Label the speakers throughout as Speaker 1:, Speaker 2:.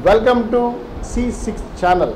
Speaker 1: Welcome to C six channel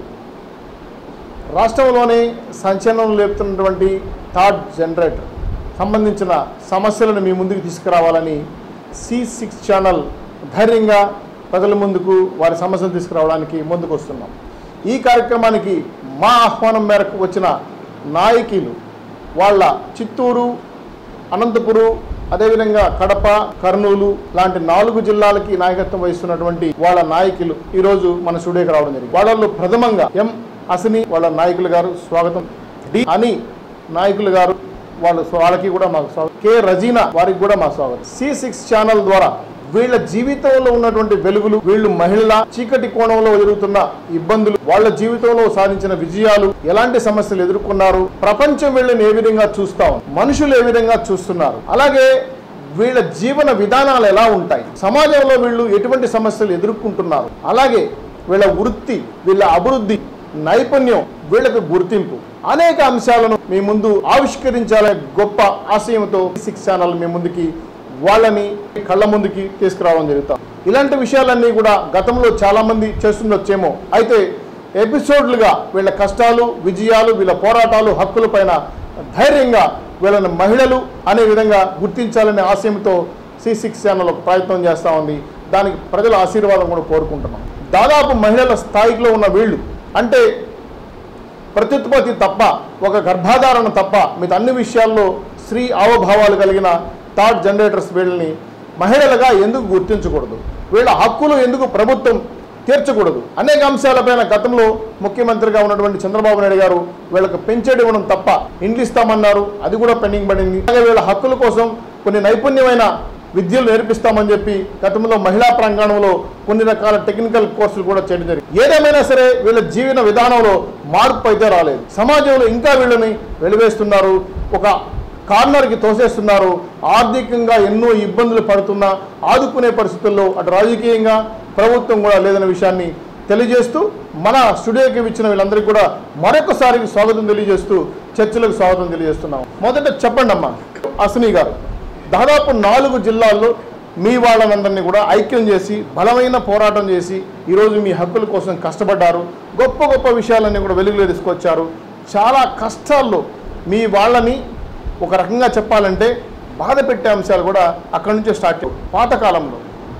Speaker 1: రాష్ట్రంలోనే సంచలనం లేపుతున్నటువంటి third generator సంబంధించిన సమస్యలను మీ ముందుకు తీసుకురావాలని సి సిక్స్ ఛానల్ ధైర్యంగా ప్రజల ముందుకు వారి సమస్యలు తీసుకురావడానికి ముందుకు వస్తున్నాం ఈ కార్యక్రమానికి మా ఆహ్వానం మేరకు వచ్చిన నాయకులు వాళ్ళ చిత్తూరు అనంతపురు అదేవిధంగా కడప కర్నూలు లాంటి నాలుగు జిల్లాలకి నాయకత్వం వహిస్తున్నటువంటి వాళ్ళ నాయకులు ఈరోజు మన స్టూడియోకి రావడం జరిగింది వాళ్ళలో ప్రథమంగా ఎం అసిని వాళ్ళ నాయకులు గారు స్వాగతం డి అని నాయకులు గారు వాళ్ళు వాళ్ళకి కూడా మాకు స్వాగతం కె రజీనా వారికి కూడా మా స్వాగతం సి సిక్స్ ఛానల్ ద్వారా వీళ్ళ జీవితంలో ఉన్నటువంటి వెలుగులు వీళ్ళు మహిళల చీకటి కోణంలో ఎదుగుతున్న ఇబ్బందులు వాళ్ళ జీవితంలో సాధించిన విజయాలు ఎలాంటి సమస్యలు ఎదుర్కొన్నారు ప్రపంచం వీళ్ళని ఏ విధంగా చూస్తాం మనుషులు ఏ విధంగా చూస్తున్నారు అలాగే వీళ్ళ జీవన విధానాలు ఎలా ఉంటాయి సమాజంలో వీళ్ళు ఎటువంటి సమస్యలు ఎదుర్కొంటున్నారు అలాగే వీళ్ళ వృత్తి వీళ్ళ అభివృద్ధి నైపుణ్యం వీళ్ళకు గుర్తింపు అనేక అంశాలను మీ ముందు ఆవిష్కరించాలనే గొప్ప ఆశయంతో సిక్స్ ఛానల్ మీ ముందుకి వాళ్ళని కళ్ళ ముందుకి తీసుకురావడం జరుగుతాం ఇలాంటి విషయాలన్నీ కూడా గతంలో చాలా మంది చేస్తుండొచ్చేమో అయితే ఎపిసోడ్లుగా వీళ్ళ కష్టాలు విజయాలు వీళ్ళ పోరాటాలు హక్కులపైన ధైర్యంగా వీళ్ళని మహిళలు అనే విధంగా గుర్తించాలనే ఆశయంతో సి సిక్స్ ఛానల్ ఒక ప్రయత్నం చేస్తూ ఉంది దానికి ప్రజల ఆశీర్వాదం కూడా కోరుకుంటున్నాం దాదాపు మహిళల స్థాయిలో ఉన్న వీళ్ళు అంటే ప్రత్యుత్పత్తి తప్ప ఒక గర్భాధారణ తప్ప మిగతా అన్ని విషయాల్లో స్త్రీ ఆవభావాలు కలిగిన థర్డ్ జనరేటర్స్ వీళ్ళని మహిళలుగా ఎందుకు గుర్తించకూడదు వీళ్ళ హక్కులు ఎందుకు ప్రభుత్వం తీర్చకూడదు అనేక అంశాలపైన గతంలో ముఖ్యమంత్రిగా ఉన్నటువంటి చంద్రబాబు నాయుడు గారు వీళ్ళకి పెంచేది ఇవ్వడం తప్ప ఇండ్లు ఇస్తామన్నారు అది కూడా పెండింగ్ పడింది అలాగే వీళ్ళ హక్కుల కోసం కొన్ని నైపుణ్యమైన విద్యలు నేర్పిస్తామని చెప్పి గతంలో మహిళా ప్రాంగణంలో కొన్ని రకాల టెక్నికల్ కోర్సులు కూడా చేయడం జరిగింది ఏదేమైనా సరే వీళ్ళ జీవన విధానంలో మార్పు అయితే రాలేదు సమాజంలో ఇంకా వీళ్ళని వెలివేస్తున్నారు ఒక కార్నర్కి తోసేస్తున్నారు ఆర్థికంగా ఎన్నో ఇబ్బందులు పడుతున్నా ఆదుకునే పరిస్థితుల్లో అటు రాజకీయంగా ప్రభుత్వం కూడా లేదనే విషయాన్ని తెలియజేస్తూ మన స్టూడియోకి ఇచ్చిన వీళ్ళందరికీ కూడా మరొకసారి స్వాగతం తెలియజేస్తూ చర్చలకు స్వాగతం తెలియజేస్తున్నాం మొదట చెప్పండి అమ్మా అశ్విని గారు దాదాపు నాలుగు జిల్లాల్లో మీ వాళ్ళనందరినీ కూడా ఐక్యం చేసి బలమైన పోరాటం చేసి ఈరోజు మీ హక్కుల కోసం కష్టపడ్డారు గొప్ప గొప్ప విషయాలన్నీ కూడా వెలుగులో తీసుకొచ్చారు చాలా కష్టాల్లో మీ వాళ్ళని ఒక రకంగా చెప్పాలంటే బాధ పెట్టే అంశాలు కూడా అక్కడి నుంచే స్టార్ట్ అయ్యాయి. పాతకాలంలో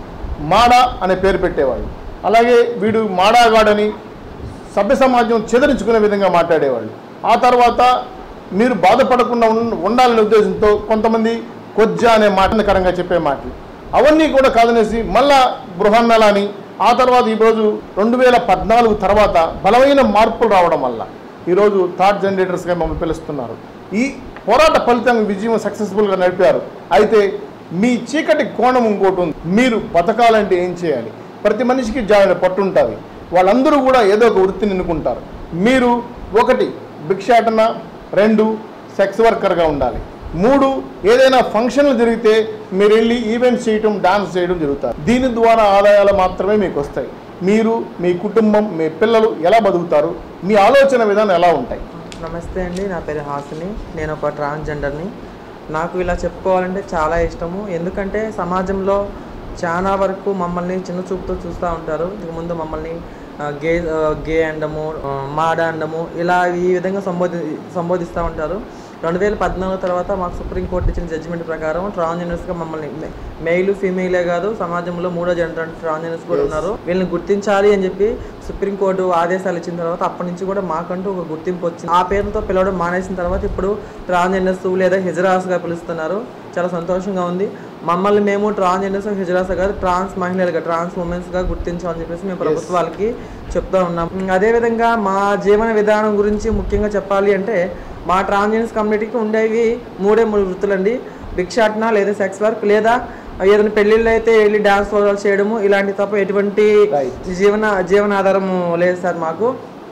Speaker 1: మాడ అనే పేరు పెట్టేవాళ్ళు అలాగే వీడు మాడాగాడని సభ్య సమాజం చెదరించుకునే విధంగా మాట్లాడేవాళ్ళు ఆ తర్వాత మీరు బాధపడకుండా ఉన్- ఉండాలనే ఉద్దేశంతో కొంతమంది కొజ్జ అనే మాటనకరంగా చెప్పే మాటలు అవన్నీ కూడా కాదనేసి మళ్ళా బృహన్నల అని ఆ తర్వాత ఈరోజు రెండు వేల పద్నాలుగు తర్వాత బలమైన మార్పులు రావడం వల్ల ఈరోజు థర్డ్ జనరేటర్స్గా మమ్మల్ని పిలుస్తున్నారు ఈ పోరాట ఫలితంగా విజయం సక్సెస్ఫుల్గా నడిపారు అయితే మీ చీకటి కోణం ఇంకోటి ఉంది మీరు బతకాలంటే ఏం చేయాలి ప్రతి మనిషికి జాయిన్ పట్టు ఉంటుంది వాళ్ళందరూ కూడా ఏదో ఒక వృత్తిని ఎన్నుకుంటారు మీరు ఒకటి భిక్షాటన రెండు సెక్స్ వర్కర్గా ఉండాలి మూడు ఏదైనా ఫంక్షన్లు జరిగితే మీరు వెళ్ళి ఈవెంట్స్ చేయడం డాన్స్ చేయడం జరుగుతారు దీని ద్వారా ఆదాయాలు మాత్రమే మీకు వస్తాయి మీరు మీ కుటుంబం మీ పిల్లలు ఎలా బతుకుతారు మీ ఆలోచన విధానం ఎలా ఉంటాయి
Speaker 2: నమస్తే అండి నా పేరు హాసిని నేను ఒక ట్రాన్స్జెండర్ని నాకు ఇలా చెప్పుకోవాలంటే చాలా ఇష్టము ఎందుకంటే సమాజంలో చాలా వరకు మమ్మల్ని చిన్న చూపుతో చూస్తూ ఉంటారు ఇంతకు ముందు మమ్మల్ని ఆ, గే ఆ, గే అండము ఆ, మాడ అండము ఇలా ఈ విధంగా సంబోధి సంబోధిస్తూ ఉంటారు రెండు వేల పద్నాలుగు తర్వాత మాకు సుప్రీంకోర్టు ఇచ్చిన జడ్జిమెంట్ ప్రకారం ట్రాన్స్జెండర్స్గా మమ్మల్ని మె- మెయిల్ ఫీమేలే కాదు సమాజంలో మూడో జెండర్ ట్రాన్స్జెండర్స్ కూడా ఉన్నారు వీళ్ళని గుర్తించాలి అని చెప్పి సుప్రీంకోర్టు ఆదేశాలు ఇచ్చిన తర్వాత అప్పటి నుంచి కూడా మాకంటూ ఒక గుర్తింపు వచ్చింది ఆ పేరుతో పిలవడం మానేసిన తర్వాత ఇప్పుడు ట్రాన్స్జెండర్స్ లేదా హిజరాస్గా పిలుస్తున్నారు చాలా సంతోషంగా ఉంది మమ్మల్ని మేము ట్రాన్స్జెండర్స్ హిజరాస్ కాదు ట్రాన్స్ మహిళలుగా ట్రాన్స్ ఉమెన్స్గా గుర్తించామని చెప్పేసి మేము ప్రభుత్వాలకి చెప్తా ఉన్నాం ఉమ్, అదేవిధంగా మా జీవన విధానం గురించి ముఖ్యంగా చెప్పాలి అంటే మా ట్రాన్స్జెండర్స్ కమ్యూనిటీకి ఉండేవి మూడే మూడు వృత్తులండి భిక్షాటన లేదా సెక్స్ వర్క్ లేదా ఏదైనా పెళ్ళిళ్ళు అయితే వెళ్ళి డాన్స్ ప్రోగ్రామ్స్ చేయడము ఇలాంటి తప్ప ఎటువంటి
Speaker 1: Right.
Speaker 2: జీవన జీవనాధారము లేదు సార్ మాకు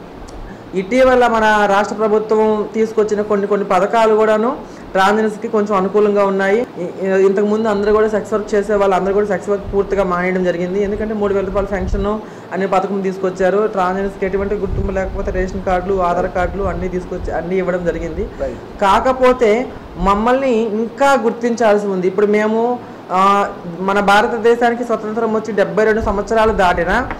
Speaker 2: ఇటీవల మన రాష్ట్ర ప్రభుత్వం తీసుకొచ్చిన కొన్ని కొన్ని పథకాలు కూడాను ట్రాన్స్జెండర్స్కి కొంచెం అనుకూలంగా ఉన్నాయి ఇ- ఇ- ఇంతకు ముందు అందరూ కూడా సెక్స్ వర్క్ చేసే వాళ్ళు అందరూ కూడా సెక్స్ వర్క్ పూర్తిగా మానేయడం జరిగింది ఎందుకంటే మూడు వేల రూపాయల ఫంక్షన్ అనే పథకం తీసుకొచ్చారు ట్రాన్స్జెండర్స్కి ఎటువంటి గుర్తింపు లేకపోతే రేషన్ కార్డులు ఆధార్ కార్డులు అన్నీ తీసుకొచ్చి అన్నీ ఇవ్వడం జరిగింది
Speaker 1: రైట్
Speaker 2: కాకపోతే మమ్మల్ని ఇంకా గుర్తించాల్సి ఉంది ఇప్పుడు మేము ఆ, మన భారతదేశానికి స్వతంత్రం వచ్చి డెబ్బై రెండు సంవత్సరాలు దాటినా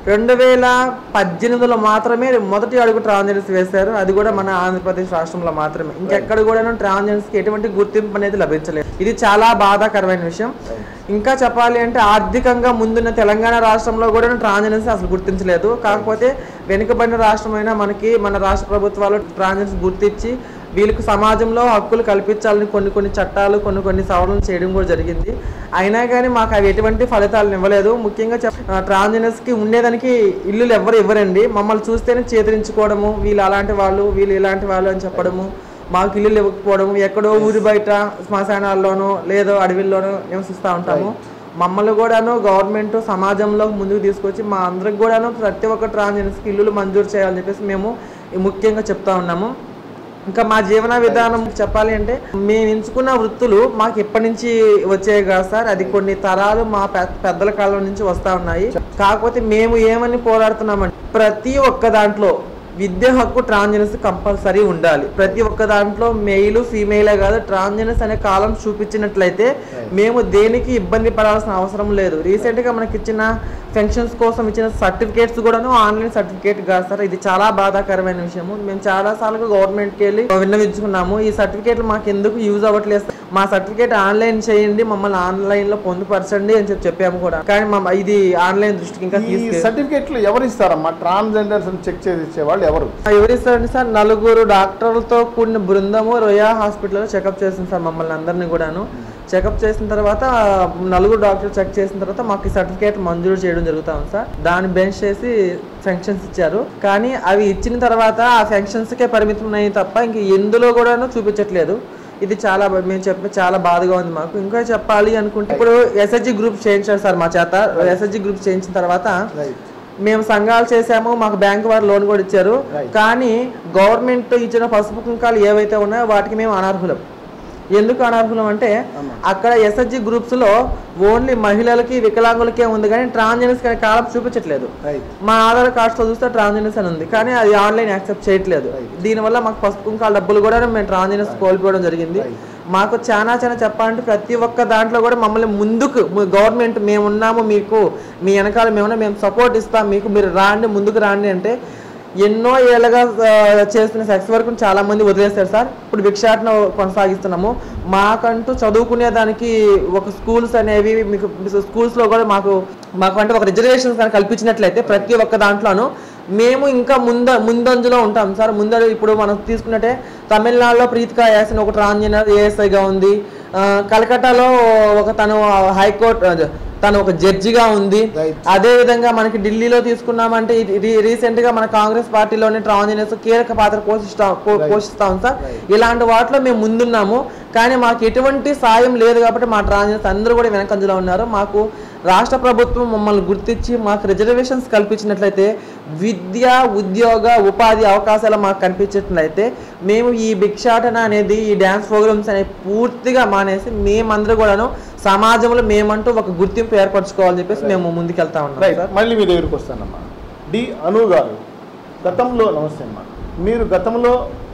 Speaker 2: రెండు వేల పద్దెనిమిదిలో మాత్రమే మొదటి అడుగు ట్రాన్స్జెండర్స్ వేశారు అది కూడా మన ఆంధ్రప్రదేశ్ రాష్ట్రంలో మాత్రమే ఇంకెక్కడ కూడా ట్రాన్స్జెండర్స్కి ఎటువంటి గుర్తింపు అనేది లభించలేదు ఇది చాలా బాధాకరమైన విషయం ఇంకా చెప్పాలి అంటే ఆర్థికంగా ముందున్న తెలంగాణ రాష్ట్రంలో కూడా ట్రాన్స్జెండర్స్ అసలు గుర్తించలేదు కాకపోతే వెనుకబడిన రాష్ట్రమైన మనకి మన రాష్ట్ర ప్రభుత్వాలు ట్రాన్స్జెండర్స్ గుర్తించి వీళ్ళకి సమాజంలో హక్కులు కల్పించాలని కొన్ని కొన్ని చట్టాలు కొన్ని కొన్ని సవరణలు చేయడం కూడా జరిగింది అయినా కానీ మాకు అవి ఎటువంటి ఫలితాలను ఇవ్వలేదు ముఖ్యంగా చెప్ ట్రాన్స్జెండర్స్కి ఉండేదానికి ఇల్లులు ఎవరు ఇవ్వరండి మమ్మల్ని చూస్తేనే చేతరించుకోవడము వీళ్ళు అలాంటి వాళ్ళు వీళ్ళు ఇలాంటి వాళ్ళు అని చెప్పడము మాకు ఇల్లులు ఇవ్వకపోవడము ఎక్కడో ఊరి బయట శ్మశానాల్లోనో లేదో అడవిల్లోనో నివసిస్తూ ఉంటాము మమ్మల్ని కూడాను గవర్నమెంట్ సమాజంలో ముందుకు తీసుకొచ్చి మా అందరికి కూడాను ప్రతి ఒక్క ట్రాన్స్జెండర్స్కి ఇల్లులు మంజూరు చేయాలని చెప్పేసి మేము ముఖ్యంగా చెప్తా ఉన్నాము ఇంకా మా జీవన విధానం చెప్పాలి అంటే మేము ఎంచుకున్న వృత్తులు మాకు ఎప్పటి నుంచి వచ్చాయి కదా సార్ అది కొన్ని తరాలు మా పె- పెద్దల కాలం నుంచి వస్తా ఉన్నాయి కాకపోతే మేము ఏమని పోరాడుతున్నామంటే ప్రతి ఒక్క దాంట్లో విద్య హక్కు ట్రాన్స్జెండర్స్ కంపల్సరీ ఉండాలి ప్రతి ఒక్క దాంట్లో మెయిల్ ఫీమేలే కాదు ట్రాన్స్జెండర్స్ అనే కాలం చూపించినట్లయితే మేము దేనికి ఇబ్బంది పడాల్సిన అవసరం లేదు రీసెంట్గా మనకి ఇచ్చిన పెన్షన్స్ కోసం ఇచ్చిన సర్టిఫికేట్స్ కూడాను ఆన్లైన్ సర్టిఫికేట్ కాదు సార్ ఇది చాలా బాధాకరమైన విషయము మేము చాలా సార్లు గవర్నమెంట్కి వెళ్ళి విన్నవించుకున్నాము ఈ సర్టిఫికేట్లు మాకు ఎందుకు యూజ్ అవ్వట్లేదు సార్? మా సర్టిఫికేట్ ఆన్లైన్ చేయండి మమ్మల్ని ఆన్లైన్ లో పొందుపరచండి అని చెప్పి చెప్పాము కూడా కానీ మా ఇది ఆన్లైన్ దృష్టికి ఇంకా
Speaker 1: ఈ
Speaker 2: తీసుకెళ్ళి
Speaker 1: సర్టిఫికెట్లు ఎవరు ఇస్తారమ్మా ట్రాన్స్జెండర్స్ చెక్ చేసి ఇచ్చేవాళ్ళు ఎవరు
Speaker 2: ఎవరిస్తారండి సార్ నలుగురు డాక్టర్లతో కూడిన బృందము రొయా హాస్పిటల్లో చెకప్ చేసింది సార్ మమ్మల్ని అందరినీ కూడాను చెకప్ చేసిన తర్వాత నలుగురు డాక్టర్ చెక్ చేసిన తర్వాత మాకు ఈ సర్టిఫికేట్ మంజూరు చేయడం జరుగుతా ఉంది సార్ దాన్ని బెంచ్ చేసి ఫంక్షన్స్ ఇచ్చారు కానీ అవి ఇచ్చిన తర్వాత ఆ ఫంక్షన్స్కే పరిమితం అయ్యి తప్ప ఇంక ఎందులో కూడాను చూపించట్లేదు ఇది చాలా బా- మేము చెప్పే చాలా బాధగా ఉంది మాకు ఇంకా చెప్పాలి అనుకుంటే ఇప్పుడు ఎస్హెచ్జి గ్రూప్ చేయించారు సార్ మా చేత ఎస్హెచ్జి గ్రూప్ చేయించిన తర్వాత
Speaker 1: రైట్
Speaker 2: మేము సంఘాలు చేసాము మాకు బ్యాంక్ వారు లోన్ కూడా ఇచ్చారు
Speaker 1: Right.
Speaker 2: కానీ గవర్నమెంట్ ఇచ్చిన పసుపు కుంకాలు ఏవైతే ఉన్నాయో వాటికి మేము అనర్హులం ఎందుకు అనర్హులం అంటే
Speaker 1: అమ్మా.
Speaker 2: అక్కడ ఎస్హెచ్జి గ్రూప్స్ లో ఓన్లీ మహిళలకి వికలాంగులకే ఉంది కానీ ట్రాన్స్జెండర్స్ కానీ కాలం చూపించట్లేదు
Speaker 1: రైట్
Speaker 2: మా ఆధార్ కార్డ్స్లో చూస్తే ట్రాన్స్జెండర్స్ అని ఉంది కానీ అది ఆన్లైన్ యాక్సెప్ట్ చేయట్లేదు
Speaker 1: Right.
Speaker 2: దీనివల్ల మాకు పసుపు కుంకాల డబ్బులు కూడా మేము ట్రాన్స్జెండర్స్ కోల్పోవడం జరిగింది
Speaker 1: Right.
Speaker 2: మాకు చాలా చాలా చెప్పాలంటే ప్రతి ఒక్క దాంట్లో కూడా మమ్మల్ని ముందుకు గవర్నమెంట్ మేము ఉన్నాము మీకు మీ వెనకాల మేమున్నా మేము సపోర్ట్ ఇస్తాం మీకు మీరు రాండి ముందుకు రాండి అంటే ఎన్నో ఏళ్ళగా ఆ, చేస్తున్న సెక్స్ వర్క్ చాలా మంది వదిలేస్తారు సార్ ఇప్పుడు భిక్షాటన కొనసాగిస్తున్నాము మాకంటూ చదువుకునే దానికి ఒక స్కూల్స్ అనేవి మీకు స్కూల్స్లో కూడా మాకు మాకు అంటే ఒక రిజర్వేషన్స్ కానీ కల్పించినట్లయితే ప్రతి ఒక్క దాంట్లోనూ మేము ఇంకా ముంద ముందంజలో ఉంటాం సార్ ముందర ఇప్పుడు మనం తీసుకున్నట్టే తమిళనాడులో ప్రీతికా యాసన్ ఒక ట్రాన్స్జెండర్ ఏఎస్ఐగా ఉంది ఆ, కలకట్టాలో ఒక తను హైకోర్టు అదే, తను ఒక జడ్జిగా ఉంది
Speaker 1: Right.
Speaker 2: అదే విధంగా మనకి ఢిల్లీలో తీసుకున్నామంటే ఇది- ఇది రీసెంట్ గా మన కాంగ్రెస్ పార్టీలోనే ట్రాన్స్జెండర్స్ కీలక పాత్ర పోషిస్తా పో-
Speaker 1: Right.
Speaker 2: పోషిస్తాం sir
Speaker 1: Right.
Speaker 2: ఇలాంటి వాటిలో మేము ముందున్నాము కానీ మాకు ఎటువంటి సాయం లేదు కాబట్టి మా ట్రాన్స్జెండర్స్ అందరూ కూడా వెనకంజలో ఉన్నారు మాకు రాష్ట్ర ప్రభుత్వం మమ్మల్ని గుర్తించి మాకు రిజర్వేషన్స్ కల్పించినట్లయితే విద్య ఉద్యోగ ఉపాధి అవకాశాలు మాకు కనిపించినట్లయితే మేము ఈ భిక్షాటన అనేది ఈ డ్యాన్స్ ప్రోగ్రామ్స్ అనేవి పూర్తిగా మానేసి మేమందరూ కూడాను సమాజంలో మేమంటూ ఒక గుర్తింపు ఏర్పరచుకోవాలని చెప్పేసి మేము ముందుకెళ్తా ఉన్నాం
Speaker 1: రైట్
Speaker 2: సార్
Speaker 1: మళ్ళీ మీ దగ్గరికి వస్తానమ్మా డి అను గారు గతంలో నమస్తే అమ్మా మీరు గతంలో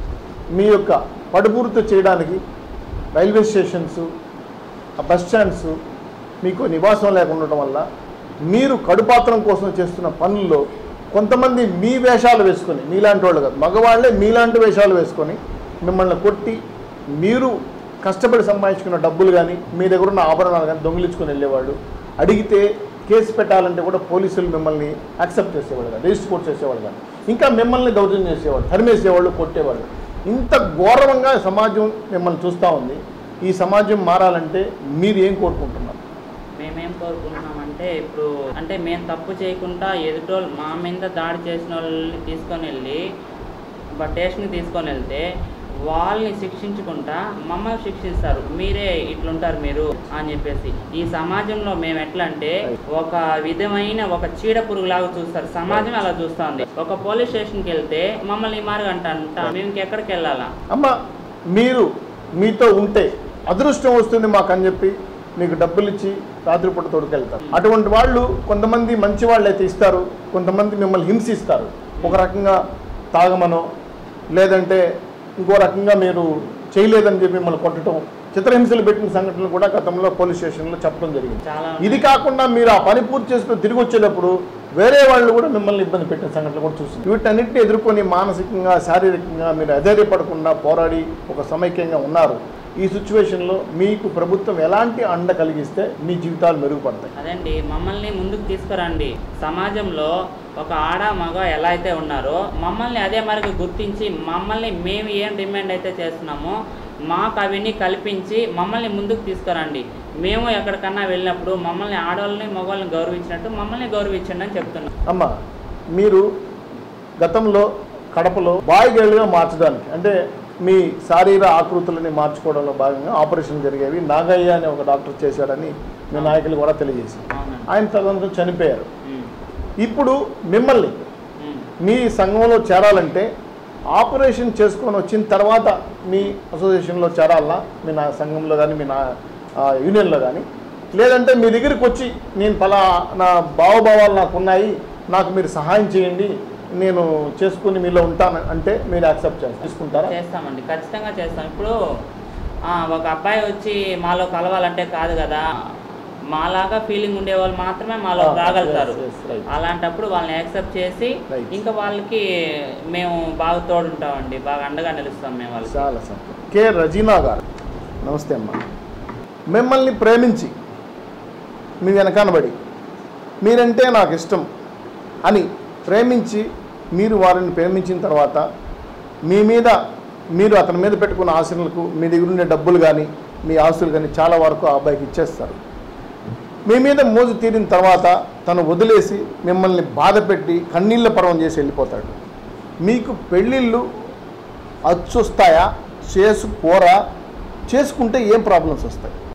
Speaker 1: మీ యొక్క పడుపూర్తి చేయడానికి రైల్వే స్టేషన్స్ ఆ బస్ స్టాండ్స్ మీకు నివాసం లేకుండా ఉండటం వల్ల మీరు కడుపాత్రం కోసం చేస్తున్న పనుల్లో కొంతమంది మీ వేషాలు వేసుకొని మీలాంటి వాళ్ళు కాదు మగవాళ్ళే మీలాంటి వేషాలు వేసుకొని మిమ్మల్ని కొట్టి మీరు కష్టపడి సంపాదించుకున్న డబ్బులు కానీ మీ దగ్గర ఉన్న ఆభరణాలు కానీ దొంగిలించుకొని వెళ్ళేవాళ్ళు అడిగితే కేసు పెట్టాలంటే కూడా పోలీసులు మిమ్మల్ని యాక్సెప్ట్ చేసేవాళ్ళు కాదు రిజిస్టర్ చేసేవాళ్ళు కాదు ఇంకా మిమ్మల్ని దౌర్జన్యం చేసేవాళ్ళు తరిమేసేవాళ్ళు కొట్టేవాళ్ళు ఇంత ఘోరంగా సమాజం మిమ్మల్ని చూస్తూ ఉంది ఈ సమాజం మారాలంటే మీరు ఏం కోరుకుంటున్నారు
Speaker 3: మేమేం కోరుకుంటున్నామంటే ఇప్పుడు అంటే మేము తప్పు చేయకుండా ఎదుటోళ్ళు మా మీద దాడి చేసిన వాళ్ళని తీసుకొని వెళ్ళి బట్ స్టేషన్కి తీసుకొని వెళ్తే వాళ్ళని శిక్షించుకుంటా మమ్మల్ని శిక్షిస్తారు మీరే ఇట్లుంటారు మీరు అని చెప్పేసి ఈ సమాజంలో మేము ఎట్లా అంటే ఒక విధమైన ఒక చీడ పురుగులాగా చూస్తారు సమాజం అలా చూస్తుంది ఒక పోలీస్ స్టేషన్కి వెళ్తే మమ్మల్ని ఈ మార్గం అంట అంట మేము ఇంకెక్కడికి వెళ్ళాలా
Speaker 1: అమ్మ మీరు మీతో ఉంటే అదృష్టం వస్తుంది మాకు అని చెప్పి మీకు డబ్బులు ఇచ్చి రాత్రిపూట తోడుకెళ్తారు అటువంటి వాళ్ళు కొంతమంది మంచి వాళ్ళు అయితే ఇస్తారు కొంతమంది మిమ్మల్ని హింసిస్తారు ఒక రకంగా తాగమనో లేదంటే ఇంకో రకంగా మీరు చేయలేదని చెప్పి మిమ్మల్ని కొట్టడం చిత్రహింసలు పెట్టిన సంఘటనలు కూడా గతంలో పోలీస్ స్టేషన్లో చెప్పడం జరిగింది
Speaker 3: చాలా
Speaker 1: ఇది కాకుండా మీరు ఆ పని పూర్తి చేసుకుని తిరిగి వచ్చేటప్పుడు వేరే వాళ్ళు కూడా మిమ్మల్ని ఇబ్బంది పెట్టిన సంఘటనలు కూడా చూస్తుంది వీటన్నిటిని ఎదుర్కొని మానసికంగా శారీరకంగా మీరు అధైర్యపడకుండా పోరాడి ఒక సమైక్యంగా ఉన్నారు ఈ సిచ్యువేషన్లో మీకు ప్రభుత్వం ఎలాంటి అండ కలిగిస్తే మీ జీవితాలు మెరుగుపడతాయి
Speaker 3: అదండి మమ్మల్ని ముందుకు తీసుకురండి సమాజంలో ఒక ఆడ మగ ఎలా అయితే ఉన్నారో మమ్మల్ని అదే మరికి గుర్తించి మమ్మల్ని మేము ఏం డిమాండ్ అయితే చేస్తున్నామో మాకు అవన్నీ కల్పించి మమ్మల్ని ముందుకు తీసుకురండి మేము ఎక్కడికన్నా వెళ్ళినప్పుడు మమ్మల్ని ఆడవాళ్ళని మగవాళ్ళని గౌరవించినట్టు మమ్మల్ని గౌరవించండి అని చెప్తున్నాం
Speaker 1: అమ్మ మీరు గతంలో కడపలో బాయ్ గర్ల్గా మార్చడానికి అంటే మీ శారీర ఆకృతులని మార్చుకోవడంలో భాగంగా ఆపరేషన్ జరిగేవి నాగయ్య అనే ఒక డాక్టర్ చేశాడని మీ నాయకులు కూడా తెలియజేశారు
Speaker 3: అవునండి
Speaker 1: ఆయన తదనంతరం చనిపోయారు
Speaker 3: ఉమ్,
Speaker 1: ఇప్పుడు మిమ్మల్ని
Speaker 3: ఉమ్.
Speaker 1: మీ సంఘంలో చేరాలంటే ఆపరేషన్ చేసుకొని వచ్చిన తర్వాత మీ అసోసియేషన్లో చేరాలనా మీ నా సంఘంలో కానీ మీ నా ఆ, యూనియన్లో కానీ లేదంటే మీ దగ్గరికి వచ్చి నేను పలా నా భావభావాలు నాకు ఉన్నాయి నాకు మీరు సహాయం చేయండి నేను చేసుకుని మీలో ఉంటాను అంటే మీరు యాక్సెప్ట్ చేస్తారు తీసుకుంటారా
Speaker 3: చేస్తామండి ఖచ్చితంగా చేస్తాం ఇప్పుడు ఆ, ఒక అబ్బాయి వచ్చి మాలో కలవాలంటే కాదు కదా మాలాగా ఫీలింగ్ ఉండే వాళ్ళు మాత్రమే మాలో
Speaker 1: Ah,
Speaker 3: రాగలుగుతారు
Speaker 1: yes, yes, right.
Speaker 3: అలాంటప్పుడు వాళ్ళని యాక్సెప్ట్ చేసి
Speaker 1: Right.
Speaker 3: ఇంకా వాళ్ళకి మేము బాగా తోడుంటామండి బాగా అండగా నిలుస్తాం మేము వాళ్ళకి
Speaker 1: చాలా సంతోషం కె రజీనా గారు నమస్తే అమ్మా మిమ్మల్ని ప్రేమించి మీ వెనకానబడి మీరంటే నాకు ఇష్టం అని ప్రేమించి మీరు వారిని ప్రేమించిన తర్వాత మీ మీద మీరు అతని మీద పెట్టుకున్న ఆశలకు మీ దగ్గర ఉండే డబ్బులు కానీ మీ ఆస్తులు కానీ చాలా వరకు ఆ అబ్బాయికి ఇచ్చేస్తారు మీ మీద మోజు తీరిన తర్వాత తను వదిలేసి మిమ్మల్ని బాధ పెట్టి కన్నీళ్ళ పర్వం చేసి వెళ్ళిపోతాడు మీకు పెళ్ళిళ్ళు అచ్చొస్తాయా చేసుకోరా చేసుకుంటే ఏం ప్రాబ్లమ్స్ వస్తాయి